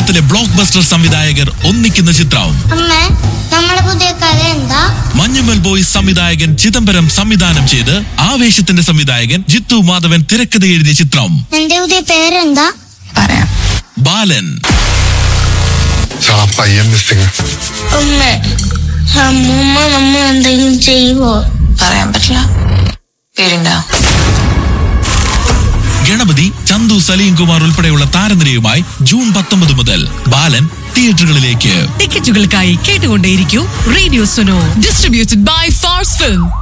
കേരളത്തിലെ block buster സംവിധായകർ ഒന്നിക്കുന്ന ചിത്രം അമ്മ നമ്മളെ പുതിയ കഥ എന്താ മഞ്ഞുമൽ ബോയ്സ് സംവിധായകൻ ചിദംബരം സംവിധാനം ചെയ്ത് ആവേശത്തിന്റെ സംവിധായകൻ ജിത്തു മാധവൻ തിരക്കഥ എഴുതിയ ചിത്രം എന്റെ പുതിയ പേരെന്താ പറയാം ബാലൻ ആ പയ്യൻ മിസ്സിങ് അമ്മ അമ്മൂമ്മ നമ്മൾ എന്തെങ്കിലും ചെയ്യുവോ പറയാൻ പറ്റില്ല പേരുണ്ടോ ഗണപതി ചന്തു സലീം കുമാർ ഉൾപ്പെടെയുള്ള താരനിരയുമായി ജൂൺ പത്തൊമ്പത് മുതൽ ബാലൻ തിയേറ്ററുകളിലേക്ക് ടിക്കറ്റുകൾക്കായി കേട്ടുകൊണ്ടേയിരിക്കൂ radio Suno distributed by Phars film